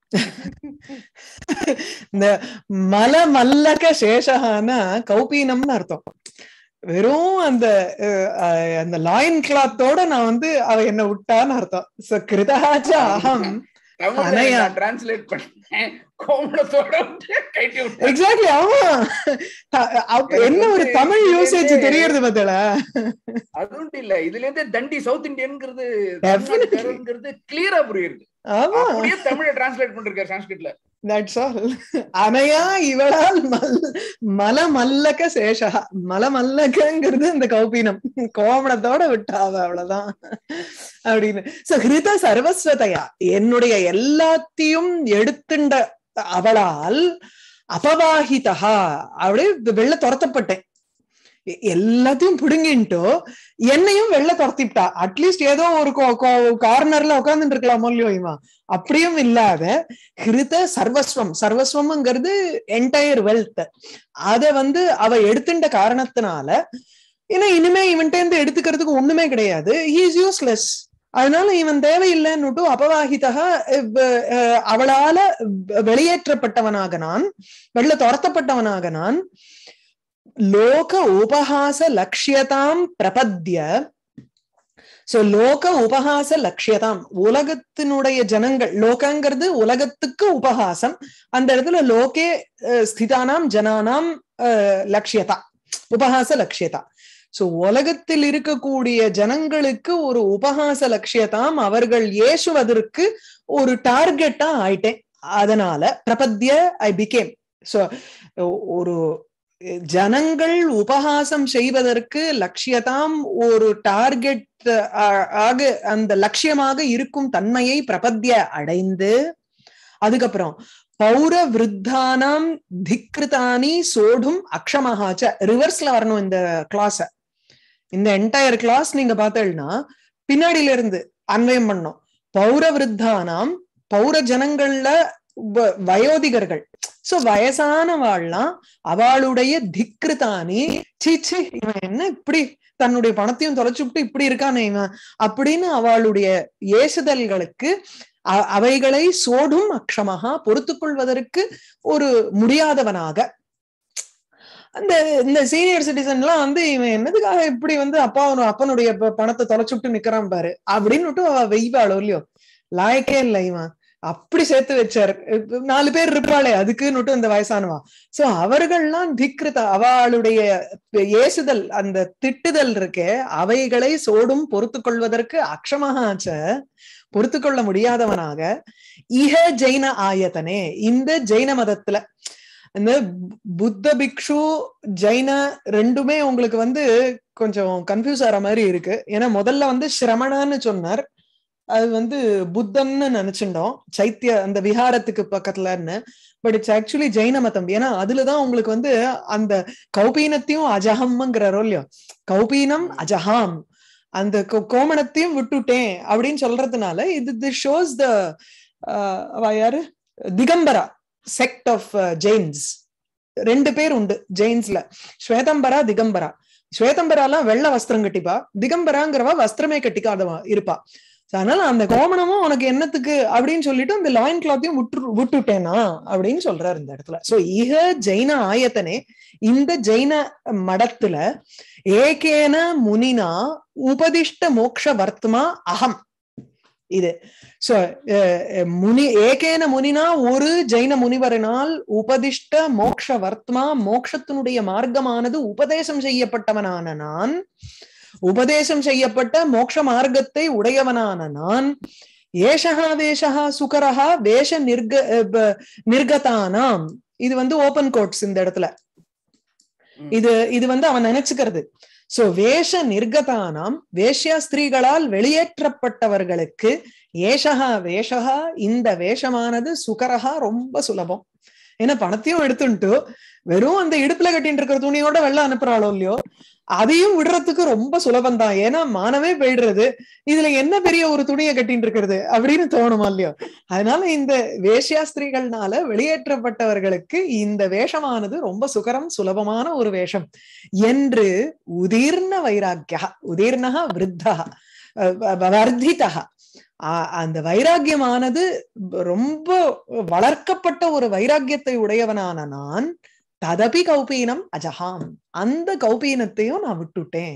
இந்த மல மல்லக சேஷகான கௌபீனம்னு அர்த்தம் வெறும் அந்த அஹ், அஹ், அந்த லாயின் கிளாத்தோட நான் வந்து அவ என்ன விட்டான்னு அர்த்தம் சோ கிருதஹாச்ச அகம் தமிழ்ல அனையா. நான் டிரான்ஸ்லேட் பண்ணேன் கோமணத்தோட விட்டு கைட்டி விட்டேன் எக்ஸாக்ட்லி ஆமா த- அப்ப எனக்கு என்ன ஒரு வந்து தமிழ் இதுல யூசேஜ் இருந்தே- தெரியறது பார்த்தல அது ஒன்றும் இல்ல இதுல இருந்து தண்டி சவுத் இந்தியன்ங்கிறது Definitely. தமிழ்நாட்டுக்காரங்கிறது கிளியரா புரியுது ஆமா அப்படியே தமிழ டிரான்ஸ்லேட் பண்ணிருக்காரு சான்ஸ்கிரிட்ல தட்ஸ் ஆல் அனையா இவளால் மல் மல மல்லக சேஷா மல மல்லகங்கிறது இந்த கௌபீனம் கோமணத்தோட விட்டாவ அவ்வளவுதான் அப்படின்னு சோ ஹிருத சர்வஸ்வதையா என்னுடைய எல்லாத்தையும் எடுத்துண்ட அவளால் அபவாகிதா அப்படியே வெள்ள துரத்தப்பட்டேன் எ- எல்லாத்தையும் பிடுங்கின்ட்டு என்னையும் வெளில துரத்திவிட்டா அட்லீஸ்ட் ஏதோ ஒரு கார்னர்ல உட்கார்ந்துட்டு இருக்கலாமோ இல்லையோ இவன் அப்படியும் இல்லாத ஹிருத சர்வஸ்வம் சர்வஸ்வம்ங்கிறது என்டையர் வெல்த் அத வந்து அவ எடுத்துட்ட காரணத்தினால ஏன்னா இனிமே இவன்கிட்ட இருந்து எடுத்துக்கிறதுக்கு ஒண்ணுமே கிடையாது இஸ் யூஸ்லெஸ் அதனால இவன் தேவையில்லைன்னுட்டு அபவாகிதக அவளால வெளியேற்றப்பட்டவனாக நான் வெளில துரத்தப்பட்டவனாக நான் லோக உபஹாச லட்சியதாம் பிரபத்ய சோ லோக உபஹாச லட்சியதாம் உலகத்தினுடைய ஜனங்கள் லோகங்கிறது உலகத்துக்கு உபஹாசம் அந்த இடத்துல லோகே அஹ், ஸ்திதானாம் ஜனானாம் அஹ், லட்சியதா உபஹாச லட்சியதா சோ உலகத்தில் இருக்கக்கூடிய ஜனங்களுக்கு ஒரு உபஹாச லட்சியதாம் அவர்கள் ஏசுவதற்கு ஒரு டார்கெட்டா ஆயிட்டேன் அதனால பிரபத்ய ஐ பிகேம் சோ ஒரு ஜனங்கள் உபஹாசம் செய்வதற்கு லட்சியதாம் ஒரு டார்கெட் ஆக அந்த லட்சியமாக இருக்கும் தன்மையை பிரபத்ய அடைந்து அதுக்கப்புறம் பௌர விருத்தானாம் திக்ருதானி சோடும் அக்ஷமஹாச்ச ரிவர்ஸ்ல வரணும் இந்த கிளாஸ இந்த என்டையர் கிளாஸ் நீங்க பார்த்தேன்னா பின்னாடியில இருந்து அன்வயம் பண்ணோம் பௌர விருத்தானாம் பௌர ஜனங்கள்ல வ- வயோதிகர்கள் சோ வயசானவாள்லாம் அவளுடைய திக்ருதானி சீச்சி இவன் என்ன இப்படி தன்னுடைய பணத்தையும் தொலைச்சுட்டு இப்படி இருக்கானே இவன் அப்படின்னு அவளுடைய ஏசுதல்களுக்கு அ- அவைகளை சோடும் அக்ஷமகா பொறுத்துக் கொள்வதற்கு ஒரு முடியாதவனாக அந்த இந்த சீனியர் சிட்டிசன்லாம் வந்து இவன் என்னதுக்காக இப்படி வந்து அப்பா அப்பனுடைய ப- பணத்தை தொலைச்சுட்டு நிக்கிறான் பாரு அப்படின்னுட்டு அவ வெய்வாளோ இல்லையோ லாயக்கே இல்லை இவன் அப்படி சேர்த்து வச்சாரு இப்ப நாலு பேர் இருப்பாளே அதுக்குன்னுட்டு அந்த வயசானவா சோ அவர்கள்லாம் திக்ருத அவளுடைய ஏசுதல் அந்த திட்டுதல் இருக்கே அவைகளை சோடும் பொறுத்து கொள்வதற்கு அக்ஷமகாச்ச பொறுத்து கொள்ள முடியாதவனாக இஹ ஜெயின ஆயத்தனே இந்த ஜெயின மதத்துல இந்த பு- புத்த பிக்ஷு ஜெயின ரெண்டுமே உங்களுக்கு வந்து கொஞ்சம் கன்ஃபியூஸ் ஆற மாதிரி இருக்கு ஏன்னா முதல்ல வந்து சிரமணன்னு சொன்னார் அது வந்து புத்தன்னு நினைச்சுட்டோம் சைத்திய அந்த விஹாரத்துக்கு பக்கத்துலன்னு பட் இட்ஸ் ஆக்சுவலி ஜெயின மதம் ஏன்னா அதுலதான் உங்களுக்கு வந்து அந்த கௌபீனத்தையும் அஜஹம்ங்கிறாரோ இல்லையோ கௌபீனம் அஜஹாம் அந்த கோ- கோமணத்தையும் விட்டுட்டேன் அப்படின்னு சொல்றதுனால இது தி ஷோஸ் த யாரு திகம்பரா செக்ட் ஆஃப் ஜெயின்ஸ் ரெண்டு பேர் உண்டு ஜெயின்ஸ்ல ஸ்வேதம்பரா திகம்பரா ஸ்வேதம்பராலாம் வெள்ளை வஸ்திரம் கட்டிப்பா திகம்பராங்கிறவா வஸ்திரமே கட்டிக்காதவா இருப்பா So, அதனால அந்த கோமணமும் உனக்கு என்னத்துக்கு அப்படின்னு சொல்லிட்டு அந்த லாயின் கிளாத்தையும் விட்டு விட்டுட்டேனா அப்படின்னு சொல்றாரு இந்த இடத்துல சோ இஹ ஜெயின ஆயத்தனே இந்த ஜெயின மடத்துல ஏகேன முனினா உபதிஷ்ட மோக்ஷ வர்த்தமா அகம் இது சோ முனி ஏகேன முனினா ஒரு ஜெயின முனிவரினால் உபதிஷ்ட மோக்ஷ வர்த்தமா மோக்ஷத்தினுடைய மார்க்கமானது உபதேசம் செய்யப்பட்டவனான நான் உபதேசம் செய்யப்பட்ட மோட்ச மார்க்கத்தை உடையவனான நான் ஏஷகா வேஷகா சுகரஹா வேஷ நிர்க அஹ் ப- நிர்கதானாம் இது வந்து ஓபன் கோட்ஸ் இந்த இடத்துல ம். இது இது வந்து அவன் நினைச்சுக்கிறது சோ வேஷ நிர்கதானாம் வேஷ்யா ஸ்திரீகளால் வெளியேற்றப்பட்டவர்களுக்கு ஏஷகா வேஷகா இந்த வேஷமானது சுகரஹா ரொம்ப சுலபம் ஏன்னா பணத்தையும் எடுத்துட்டு வெறும் அந்த இடுப்புல கட்டிட்டு இருக்கிற துணியோட வெள்ள அனுப்புறாளோ இல்லையோ அதையும் விடுறதுக்கு ரொம்ப சுலபம் தான் ஏன்னா மானமே போயிடுறது இதுல என்ன பெரிய ஒரு துணியை கட்டிட்டு இருக்கிறது அப்படின்னு தோணுமா இல்லையோ அதனால இந்த வேஷ்யா ஸ்திரீகள்னால வெளியேற்றப்பட்டவர்களுக்கு இந்த வேஷமானது ரொம்ப சுகரம் சுலபமான ஒரு வேஷம் என்று உதீர்ண வைராக்கியா உதீர்ணா விருத்தா வர்த்திதா அந்த வைராக்கியமானது ரொம்ப வளர்க்கப்பட்ட ஒரு வைராக்கியத்தை உடையவனான நான் ததபி கௌபீனம் அஜஹாம் அந்த கௌபீனத்தையும் நான் விட்டுட்டேன்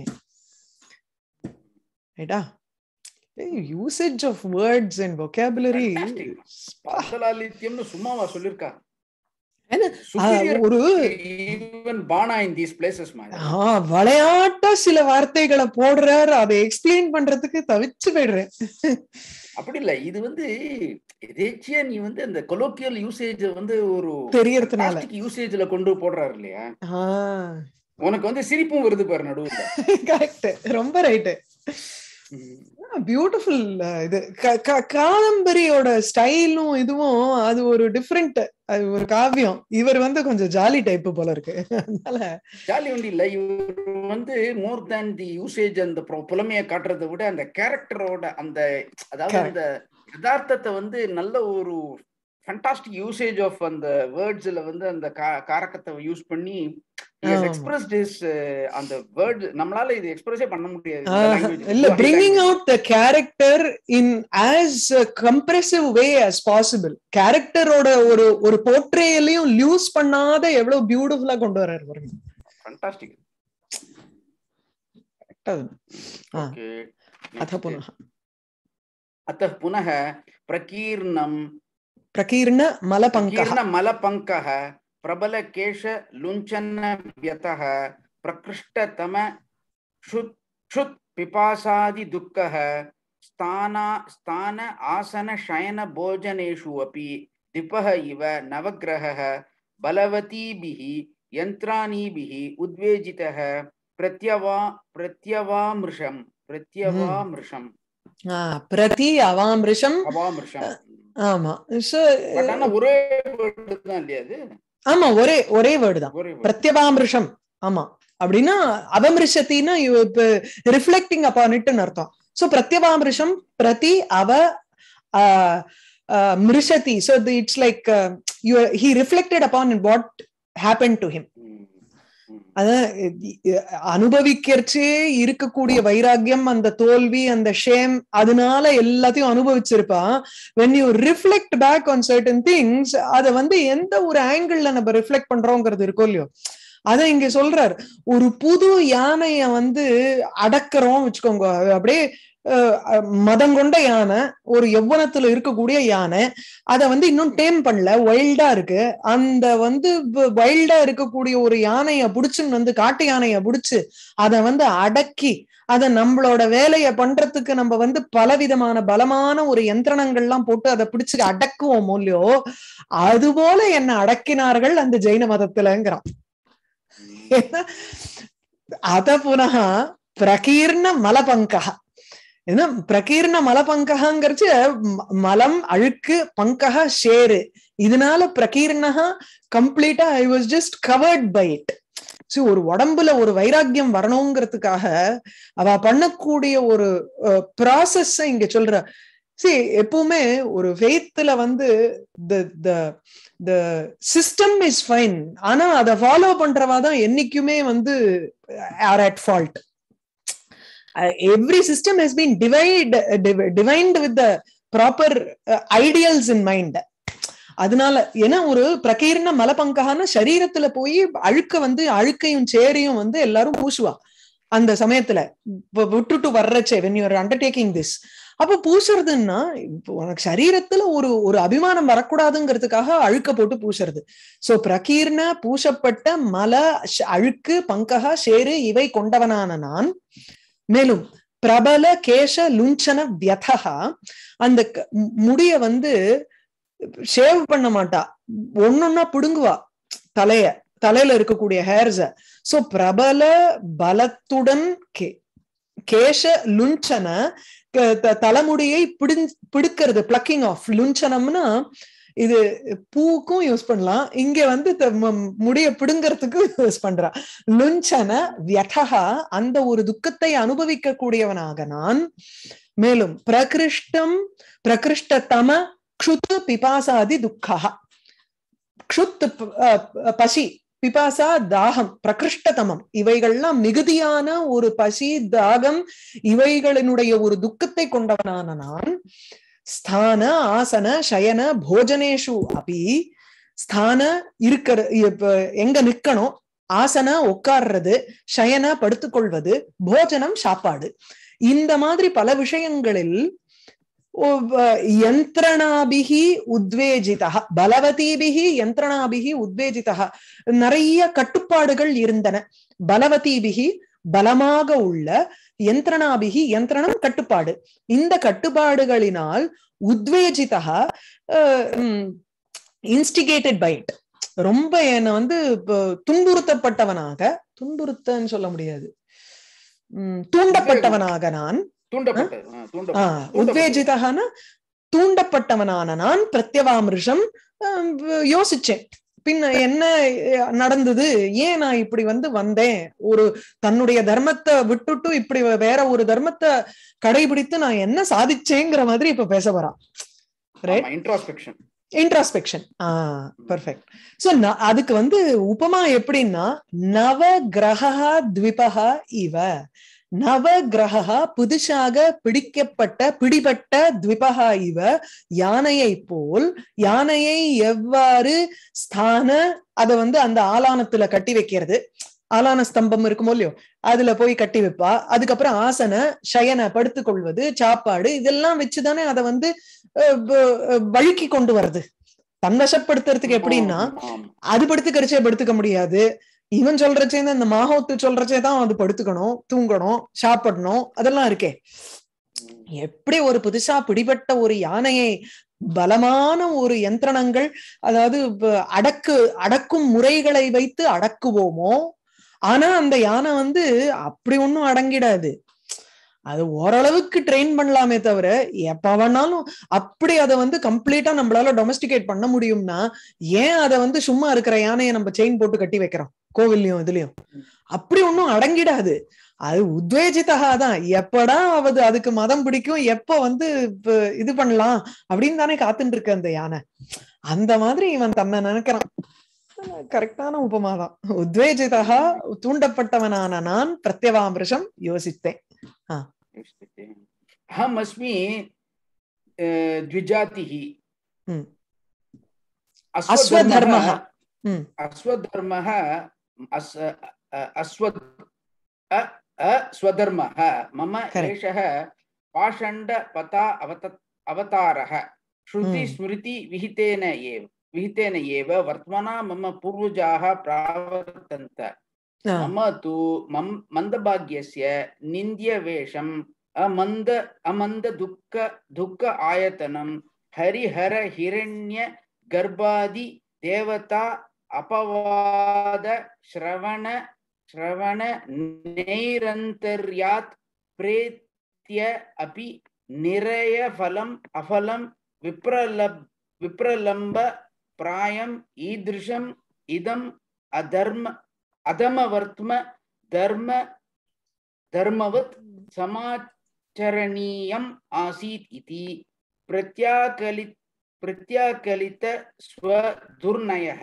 ரைட்டா usage of words and vocabulary Fantastic. பாதலாலித்யம்னு சும்மாவா சொல்லிருக்கா என்ன, ஆஹ், ஒரு ஈவன் பானா இன் தீஸ் பிளேசஸ் மாதிரி ஆஹ் விளையாட்டா சில வார்த்தைகளை போடுறாரு அதை எக்ஸ்பிளைன் பண்றதுக்கு தவிச்சு போயிடுறேன் அப்படி இல்ல இது வந்து எதேச்சியா நீ வந்து அந்த கொலோக்கியல் யூசேஜ் வந்து ஒரு தெரியறதுனால யூசேஜ்ல கொண்டு போடுறாரு இல்லையா ஆஹ் உனக்கு வந்து சிரிப்பும் வருது பாரு நடுவுல கரெக்ட் ரொம்ப ரைட்டு ம். பியூட்டிஃபுல் இது க- க- காதம்பரியோட ஸ்டைலும் இதுவும் அது ஒரு டிஃப்ரெண்ட் அது ஒரு காவியம் இவர் வந்து கொஞ்சம் ஜாலி டைப் போல இருக்கு அதனால ஜாலி ஒண்டி இல்ல இவர் வந்து மோர் தேன் தி யூசேஜ் அந்த புற- புலமையை காட்டுறதை விட அந்த கேரக்டரோட அந்த அதாவது Correct. அந்த யதார்த்தத்தை வந்து நல்ல ஒரு ஃபண்டாஸ்டிக் யூசேஜ் ஆஃப் அந்த வேர்ட்ஸ்ல வந்து அந்த கா- காரக்கத்தை யூஸ் பண்ணி ஆமா. எக்ஸ்பிரஸ் இஸ் அந்த வேர்ட் நம்மளால இது எக்ஸ்பிரஸே பண்ண முடியாது இந்த ஆஹ், language. இல்ல Body bringing language. Out the character in as comprehensive way as possible கேரக்டரோட ஒரு ஒரு போர்ட்ரேயலையும் லூஸ் பண்ணாத எவ்வளவு பியூட்டிஃபுல்லா கொண்டு வர்றாரு பாருங்க Fantastic. Correct ஆ? ஆ. Okay. अथ Next. पुनः अतः पुनः प्रकीर्णं प्रकीर्ण मलपङ्कः प्रकीर्णमलपङ्कः प्रबलकेशलुञ्चनव्यतः प्रकृष्टतम क्षुत् क्षुत् पिपासादिदुःखः स्थाना स्थान आसन शयन भोजनेषु अपि दिपः इव नवग्रहः बलवतीभिः यन्त्राणीभिः उद्वेजितः प्रत्यवा प्रत्यवामृशं प्रत्यवामृशम् ஆ, பிரதி அவாமிருஷம் அவாமிருஷம் ஆமா So, பட் ஆனா ஒரே word தான் இல்லையா அது ஆமா ஒரே ஒரே வேர்டு தான் ஒரே word. பிரத்யவாமிருஷம் ஆமா அப்படின்னா அவமிருஷத்தின்னா ரிஃப்ளெக்டிங் அப்பான் இட்னு அர்த்தம் சோ பிரத்யவாமிருஷம் பிரதி அவ ஆஹ், ஆஹ், மிருஷதி so it's like he reflected upon what happen to him hmm, hmm. அதான் அனுபவிக்கிறச்சே இருக்கக்கூடிய வைராக்கியம் அந்த தோல்வி அந்த ஷேம் அதனால எல்லாத்தையும் அனுபவிச்சிருப்பான் when you reflect back on certain things அத வந்து எந்த ஒரு ஆங்கிள் நம்ம ரிஃப்ளெக்ட் பண்றோங்கிறது இருக்கும் இல்லையோ அத இங்க சொல்றார் ஒரு புது யானைய வந்து அடக்குறோம் வச்சுக்கோங்க அது அப்படியே அஹ், மதம் கொண்ட யானை ஒரு யௌவனத்துல இருக்கக்கூடிய யானை அத வந்து இன்னும் டேம் பண்ணல வைல்டா இருக்கு அந்த வந்து வைல்டா இருக்கக்கூடிய ஒரு யானைய புடிச்சுன்னு வந்து காட்டு யானைய புடிச்சு அத வந்து அடக்கி அத நம்மளோட வேலைய பண்றதுக்கு நம்ம வந்து பலவிதமான பலமான ஒரு யந்திரணங்கள்லாம் போட்டு அதை பிடிச்சு அடக்குவோம் இல்லையோ அது போல என்ன அடக்கினார்கள் அந்த ஜெயின மதத்துலங்கிறான் ஏன்னா, அத புனக பிரகீர்ண மலபங்கா ஏன்னா பிரகீர்ண மலபங்கங்கிறச்சு ம- மலம் அழுக்கு பங்கக ஷேரு இதனால பிரகீர்ணகா கம்ப்ளீட்டா I was just covered by it so ஒரு உடம்புல ஒரு வைராக்கியம் வரணுங்கிறதுக்காக அவ பண்ணக்கூடிய ஒரு ப்ராசஸ் இங்க சொல்ற சி எப்பவுமே ஒரு ஃபெய்த்ல வந்து த சிஸ்டம் இஸ் ஃபைன் ஆனா அதை ஃபாலோ பண்றவா தான் என்னைக்குமே வந்து are at fault every system has been divide divined with the proper ideals in mind அதனால ஏன்னா ஒரு பிரகீர்ண மலபங்கான சரீரத்துல போய் அழுக்க வந்து அழுக்கையும் சேரையும் வந்து எல்லாரும் பூசுவா அந்த சமயத்துல வ- விட்டுட்டு வர்றச்சே வென் யூஆர் அண்டர்டேக்கிங் திஸ் அப்ப பூசுறதுன்னா இப்போ உனக்கு சரீரத்துல ஒரு ஒரு அபிமானம் வரக்கூடாதுங்கிறதுக்காக அழுக்க போட்டு பூசுறது சோ பிரகீர்ண பூசப்பட்ட மல ஷ- அழுக்கு பங்ககா சேரு இவை கொண்டவனான நான் மேலும் பிரபல கேச லுஞ்சன வியதகா அந்த க- மு- முடிய வந்து ஷேவ் பண்ண மாட்டா ஒன்னொன்னா புடுங்குவா தலைய தலையில இருக்கக்கூடிய ஹேர்ஸ சோ பிரபல பலத்துடன் கே கேச லுஞ்சன க- த- தலைமுடியை பிடிஞ் பிடுக்கிறது பிளக்கிங் ஆஃப் லுஞ்சனம்னா இது பூக்கும் யூஸ் பண்ணலாம் இங்க வந்து த- ம- முடிய பிடுங்கிறதுக்கு யூஸ் பண்றா லுஞ்சன வியதகா அந்த ஒரு துக்கத்தை அனுபவிக்க கூடியவனாக நான் மேலும் பிரகிருஷ்டம் பிரகிருஷ்டதம க்ஷுத் பிபாசாதி துக்கா க்ஷுத் ப- அஹ் பசி பிபாசா தாகம் பிரகிருஷ்டதமம் இவைகள்லாம் மிகுதியான ஒரு பசி தாகம் இவைகளினுடைய ஒரு துக்கத்தை கொண்டவனான நான் ஸ்தான ஆசன சயன போஜனேஷு அபி ஸ்தான இருக்கிற இப்ப எங்க நிக்கணும் ஆசன உட்கார்றது சயன படுத்துக்கொள்வது போஜனம் சாப்பாடு இந்த மாதிரி பல விஷயங்களில் ஒவ்வ- யந்திரணாபிகி உத்வேஜிதா பலவதீபிகி யந்திரணாபிகி உத்வேஜிதா நிறைய கட்டுப்பாடுகள் இருந்தன பலவதீபிகி பலமாக உள்ள யந்திரணாபிகி யந்திரணம் கட்டுப்பாடு இந்த கட்டுப்பாடுகளினால் உத்வேஜிதா இன்ஸ்டிகேட்டட் பை இட் ரொம்ப என்னை வந்து இப்ப துன்புறுத்தப்பட்டவனாக துன்புறுத்தன்னு சொல்ல முடியாது உம் தூண்டப்பட்டவனாக நான் தூண்டப்பட்டது ஆ, ஆஹ் தூண்டப்பட்டது உத்வேஜிதகான தூண்டப்பட்டவனான நான் பிரத்யவாமிருஷம் ஆஹ் யோசிச்சேன் பின்ன என்ன அஹ், நடந்தது ஏன் நான் இப்படி வந்து வந்தேன் ஒரு தன்னுடைய தர்மத்தை விட்டுட்டு இப்படி வேற ஒரு தர்மத்தை கடைபிடித்து நான் என்ன சாதிச்சேங்கிற மாதிரி இப்ப பேச வரான் right introspection introspection ah perfect so அதுக்கு வந்து உபமா எப்படின்னா நவ கிரகா த்விபகா இவ நவ கிரகா புதுசாக பிடிக்கப்பட்ட பிடிபட்ட த்விபகா இவ யானையை போல் யானையை எவ்வாறு ஸ்தான அத வந்து அந்த ஆலானத்துல கட்டி வைக்கிறது ஆலான ஸ்தம்பம் இருக்குமோ இல்லையோ அதுல போய் கட்டி வைப்பா அதுக்கப்புறம் ஆசன சயன படுத்துக் கொள்வது சாப்பாடு இதெல்லாம் வச்சுதானே அதை வந்து அஹ், ப- அஹ், வழுக்கி கொண்டு வருது தன்வசப்படுத்துறதுக்கு எப்படின்னா அது படுத்துக்கரிச்சே படுத்துக்க முடியாது இவன் சொல்றச்சே இந்த மாஹோத்து சொல்றச்சே தான் அது படுத்துக்கணும் தூங்கணும் சாப்பிடணும் அதெல்லாம் இருக்கே எப்படி ஒரு புதுசா பிடிபட்ட ஒரு யானையை பலமான ஒரு யந்திரணங்கள் அதாவது ப- அடக்கு அடக்கும் முறைகளை வைத்து அடக்குவோமோ ஆனா அந்த யானை வந்து அப்படி ஒண்ணும் அடங்கிடாது அது ஓரளவுக்கு ட்ரெயின் பண்ணலாமே தவிர எப்ப வேணாலும் அப்படி அதை வந்து கம்ப்ளீட்டா நம்மளால டொமஸ்டிகேட் பண்ண முடியும்னா ஏன் அதை வந்து சும்மா இருக்கிற யானையை நம்ம செயின் போட்டு கட்டி வைக்கிறோம் கோவில்லையும் இதுலயும் அப்படி ஒண்ணும் அடங்கிடாது அது உத்வேஜிதகா தான் எப்படா அவது அதுக்கு மதம் பிடிக்கும் எப்ப வந்து இப்ப இது பண்ணலாம் அப்படின்னு தானே காத்துட்டு இருக்கு அந்த யானை அந்த மாதிரி இவன் தன்னை நினைக்கிறான் கரெக்டான உபமாதான் உத்வேஜிதகா தூண்டப்பட்டவனான நான் பிரத்யவாமிருஷம் யோசித்தேன் अहम् अस्मि अ, द्विजातिः ம். अश्वधर्मः अश्वधर्मः ம். अश्वधर्मः अस् अ- अस्व अ- अस्वधर्मः मम Correct. एषः पाषण्डपता अवत अवतारः श्रुति Hmm. स्मृति विहितेन एव विहितेन एव वर्त्मना मम पूर्वजाः प्रावर्तन्त ஆ, मम तु मम मन्दभाग्यस्य निन्द्यवेषम् अमन्द अमन्द दुःख दुःख आयतनं हरिहर हिरण्य गर्भादि देवता अपवाद श्रवण श्रवण नैरन्तर्यात् प्रेत्य अपि निरयफलम् अफलं विप्रलब विप्रलम्ब प्रायम् ईदृशम् इदम् अधर्म अधमवर्त्म धर्म धर्मवत् समाचरणीयम् आसीत् इति प्रत्याकलि प्रत्याकलित स्वदुर्नयः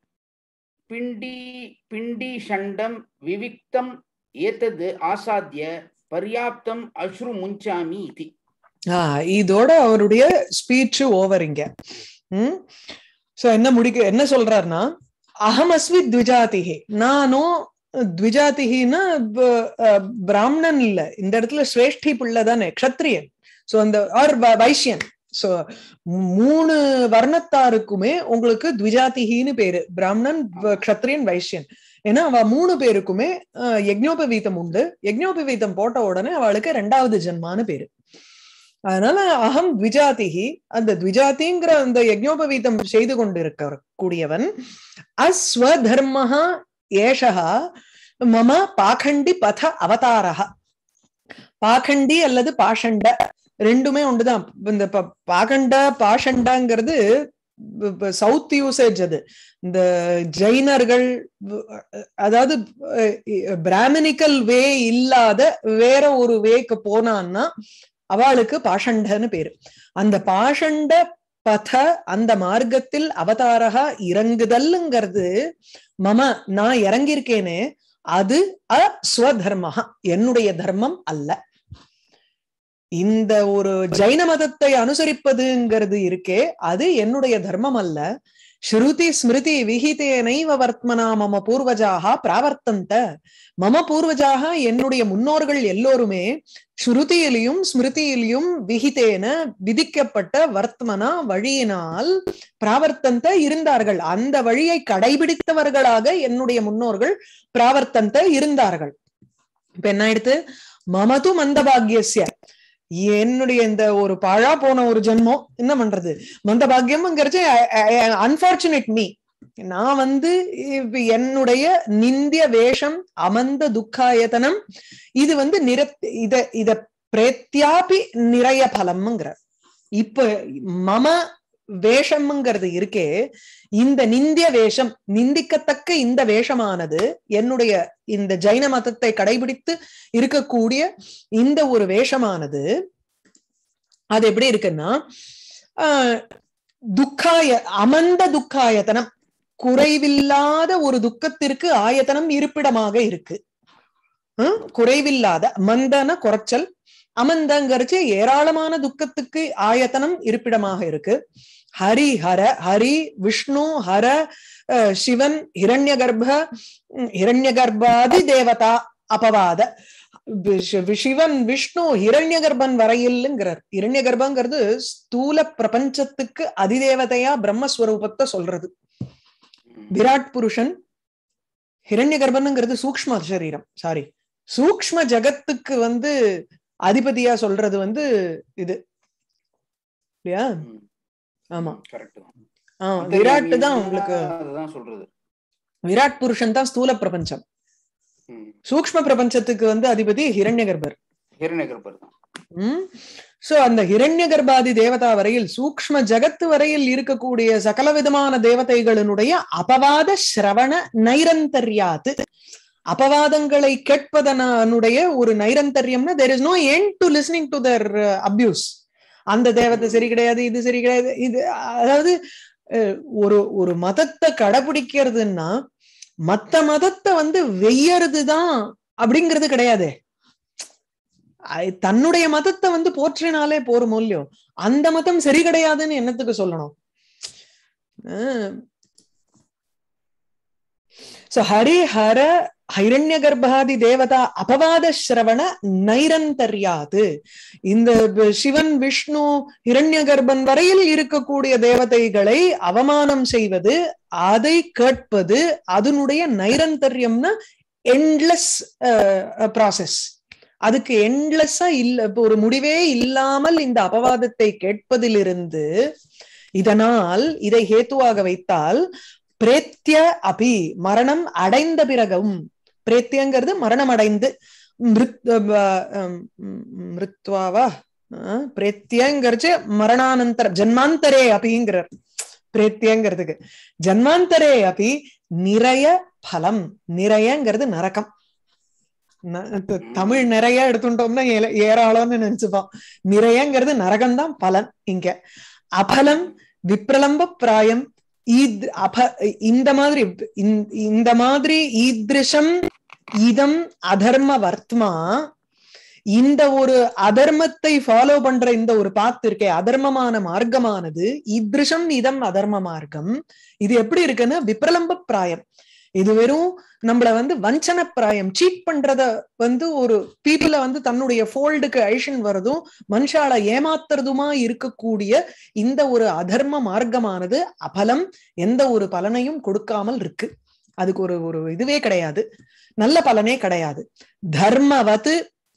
पिण्डी पिण्डीषण्डं विविक्तम् एतद् आसाद्य पर्याप्तम् अश्रुमुञ्चामि इति ஆ, இதோட அவருடைய ஸ்பீச் ஓவர் இங்க ம் சோ என்ன முடிக்க என்ன சொல்றாருன்னா அகமஸ்வி த்விஜாதிகி நானும் த்விஜாதிகின்னா ப- அஹ், பிராமணன் இல்ல இந்த இடத்துல ஸ்ரேஷ்டி பிள்ளை தானே க்ஷத்ரியன் சோ அந்த ஆர் வைஷ்யன் சோ மூணு வர்ணத்தாருக்குமே உங்களுக்கு த்விஜாதிகின்னு பேரு பிராமணன் வ- க்ஷத்ரியன் வைஷ்யன் ஏன்னா அவ மூணு பேருக்குமே அஹ், யக்ஞோபவீதம் உண்டு யக்ஞோபவீதம் போட்ட உடனே அவளுக்கு ரெண்டாவது ஜென்மான்னு பேரு அதனால அகம் த்விஜாதிகி அந்த த்விஜாதிங்கிற அந்த யஜ்ஞோபவீதம் செய்து கொண்டிருக்க கூடியவன் அஸ்வதர்மஹா ஏஷா மம பாகண்டி பத அவதாரஹ பாகண்டி அல்லது பாஷண்ட ரெண்டுமே ஒன்றுதான் இந்த ப- பாகண்ட பாஷண்டங்கிறது சவுத் யூசேஜ் அது இந்த ஜெயினர்கள் அஹ், அதாவது பிராமணிக்கல் வே இல்லாத வேற ஒரு வேக்கு போனான்னா அவளுக்கு பாஷண்டன்னு பேரு அந்த பாஷண்ட பத அந்த மார்க்கத்தில் அவதாரகா இறங்குதல்ங்கிறது மம நான் இறங்கியிருக்கேனே அது அஸ்வதர்மஹா என்னுடைய தர்மம் அல்ல இந்த ஒரு ஜைன மதத்தை அனுசரிப்பதுங்கிறது இருக்கே அது என்னுடைய தர்மம் அல்ல ஸ்ருதி ஸ்மிருதி விஹிதேனைவ வர்த்மனா மம பூர்வஜாக பிராவர்த்தந்த மம பூர்வஜாக என்னுடைய முன்னோர்கள் எல்லோருமே ஸ்ருதியிலையும் ஸ்மிருதியிலையும் விகிதேன விதிக்கப்பட்ட வர்த்தமனா வழியினால் பிராவர்த்தந்த இருந்தார்கள் அந்த வழியை கடைபிடித்தவர்களாக என்னுடைய முன்னோர்கள் பிராவர்த்தந்த இருந்தார்கள் இப்ப என்ன ஆயிடுத்து மமது மந்தபாகியஸ்ய என்னுடைய இந்த ஒரு பாழா போன ஒரு ஜென்மம் என்ன பண்றது மந்தபாகியம்ங்கிறச்சு அன்பார்ச்சுனேட் மீ நான் வந்து இப்ப என்னுடைய நிந்திய வேஷம் அமந்த துக்காயத்தனம் இது வந்து நிற இத இத பிரேத்தியாபி நிறைய பலம்ங்கிறார் இப்ப மம வேஷம்ங்கிறது இருக்கே இந்த நிந்திய வேஷம் நிந்திக்கத்தக்க இந்த வேஷமானது என்னுடைய இந்த ஜைன மதத்தை கடைபிடித்து இருக்கக்கூடிய இந்த ஒரு வேஷமானது அது எப்படி இருக்குன்னா ஆஹ் துக்காய அமந்த துக்காயத்தனம் குறைவில்லாத ஒரு துக்கத்திற்கு ஆயத்தனம் இருப்பிடமாக இருக்கு ஹம்? குறைவில்லாத மந்தன குறைச்சல் அமந்தங்கிறச்சு ஏராளமான துக்கத்துக்கு ஆயத்தனம் இருப்பிடமாக இருக்கு ஹரி ஹர ஹரி விஷ்ணு ஹர அஹ், சிவன் ஹிரண்ய கர்ப்ப ஹிரண்ய கர்ப்பாதி தேவதா அபவாத வி- சிவன் விஷ்ணு ஹிரண்ய கர்ப்பன் வரையில்ங்கிறார் ஹிரண்ய கர்ப்பங்கிறது ஸ்தூல பிரபஞ்சத்துக்கு அதிதேவதையா பிரம்மஸ்வரூபத்தை சொல்றது விராட் புருஷன் ஹிரண்ய கர்ப்பனுங்கிறது சூக்ஷ்ம சரீரம் சாரி சூக்ஷ்ம ஜகத்துக்கு வந்து அதிபதியா சொல்றது வந்து இது இல்லையா ஆமா கரெக்ட் ஆ, விராட் தான் உங்களுக்கு அதுதான் சொல்றது விராட் புருஷன் தான் ஸ்தூல பிரபஞ்சம் ம். சூக்ஷ்ம பிரபஞ்சத்துக்கு வந்து அதிபதி ஹிரண்ய கர்ப்பர் ஹிரண்யகர்பர் தான் உம் சோ அந்த ஹிரண்ய கர்ப்பாதி தேவதா வரையில் சூக்ஷ்ம ஜகத்து வரையில் இருக்கக்கூடிய சகல விதமான தேவதைகளினுடைய அபவாத சிரவண நைரந்தர்யாத்து அபவாதங்களை கேட்பதனுடைய ஒரு நைரந்தர்யம்னா there is no end to listening to their abuse அந்த தேவதை சரி கிடையாது இது சரி கிடையாது இது அதாவது அஹ், ஒரு ஒரு மதத்தை கடைபிடிக்கிறதுன்னா மத்த மதத்தை வந்து வெய்யறதுதான் அப்படிங்கிறது கிடையாது ஐ- தன்னுடைய மதத்தை வந்து போற்றினாலே போரும் இல்லையோ அந்த மதம் சரி கிடையாதுன்னு என்னத்துக்கு சொல்லணும் சோ ஹரி ஹர ஹைரண்ய கர்ப்பாதி தேவதா அபவாத சிரவண நைரந்தர்யாது இந்த ப- சிவன் விஷ்ணு ஹிரண்ய கர்ப்பன் வரையில் இருக்கக்கூடிய தேவதைகளை அவமானம் செய்வது அதை கேட்பது அதனுடைய நைரந்தர்யம்னா எண்ட்லெஸ் ப்ராசஸ் அதுக்கு எண்ட்லெஸ்ஸா இல்ல இப்ப ஒரு முடிவே இல்லாமல் இந்த அபவாதத்தை கேட்பதிலிருந்து இதனால் இதை ஹேத்துவாக வைத்தால் பிரேத்திய அபி மரணம் அடைந்த பிறகும் பிரேத்தியங்கிறது மரணம் அடைந்து மிருத் அஹ் அஹ் மிருத்வாவா அஹ் பிரேத்தியங்கிறச்சு மரணானந்தர ஜன்மாந்தரே அபிங்கிறார் பிரேத்தியங்கிறதுக்கு ஜன்மாந்தரே அபி நிறைய பலம் நிறையங்கிறது நரகம் ந- த- தமிழ் நிறைய எடுத்துட்டோம்னா ஏல- ஏராளம்னு நினைச்சுப்பான் நிறையங்கிறது நரகம்தான் பலன் இங்க அபலம் விப்ரலம்ப பிராயம் ஈத் அப இந்த மாதிரி இந்த- இந்த மாதிரி ஈத்ருஷம் இதம் அதர்ம வர்த்மா இந்த ஒரு அதர்மத்தை ஃபாலோ பண்ற இந்த ஒரு பாத்து இருக்கே அதர்மமான மார்க்கமானது ஈத்ருஷம் இதம் அதர்ம மார்க்கம் இது எப்படி இருக்குன்னா விப்ரலம்ப பிராயம் இது வெறும் நம்மள வந்து வஞ்சன பிராயம் சீட் பண்றத வந்து ஒரு பீப்புள வந்து தன்னுடைய ஃபோல்டுக்கு அழிஷன் வரதும் மனுஷால ஏமாத்துறதுமா இருக்கக்கூடிய இந்த ஒரு அதர்ம மார்க்கமானது அபலம் எந்த ஒரு பலனையும் கொடுக்காமல் இருக்கு அதுக்கு ஒரு ஒரு இதுவே கிடையாது நல்ல பலனே கிடையாது தர்மவத்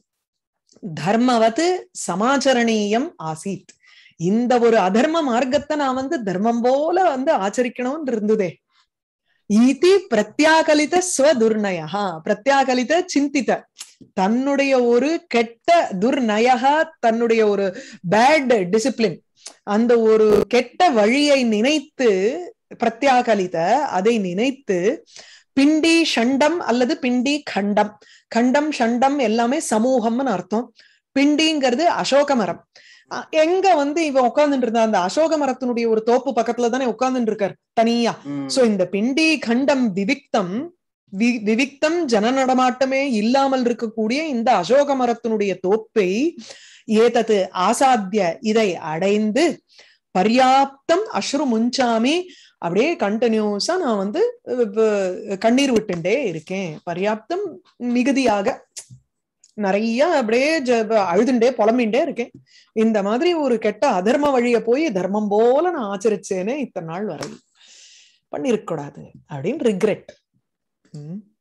தர்மவத் சமாச்சரணீயம் ஆசீத் இந்த ஒரு அதர்ம மார்க்கத்தை நான் வந்து தர்மம் போல வந்து ஆச்சரிக்கணும்னு இருந்ததே ஈதி பிரத்யாகலித ஸ்வதுர்நயா பிரத்யாகலித சிந்தித்த தன்னுடைய ஒரு கெட்ட துர்நயா தன்னுடைய ஒரு பேட் டிசிப்ளின் அந்த ஒரு கெட்ட வழியை நினைத்து பிரத்யாகலித அதை நினைத்து பிண்டி ஷண்டம் அல்லது பிண்டி கண்டம் கண்டம் ஷண்டம் எல்லாமே சமூகம்னு அர்த்தம் பிண்டிங்கிறது அசோக மரம் அஹ் எங்க வந்து இவன் உட்கார்ந்துட்டு இருந்தா அந்த அசோக மரத்தினுடைய ஒரு தோப்பு பக்கத்துல தானே உட்கார்ந்துட்டு இருக்கார் தனியா சோ இந்த பிண்டி கண்டம் விவிக்தம் வி- விவிக்தம் ஜன நடமாட்டமே இல்லாமல் இருக்கக்கூடிய இந்த அசோக மரத்தினுடைய தோப்பை ஏதது ஆசாத்திய இதை அடைந்து பர்யாப்தம் அஸ்ரு முஞ்சாமி அப்படியே கண்டினியூஸா நான் வந்து அஹ், இப்ப கண்ணீர் விட்டுண்டே இருக்கேன் பர்யாப்தம் மிகுதியாக நிறைய அப்படியே ஜ- அழுதுண்டே புலம்பிண்டே இருக்கேன் இந்த மாதிரி ஒரு கெட்ட அதர்ம வழிய போய் தர்மம் போல நான் ஆச்சரிச்சேனே இத்தனை நாள் வரை பண்ணிருக்க கூடாது அப்படின்னு ரிக்ரெட்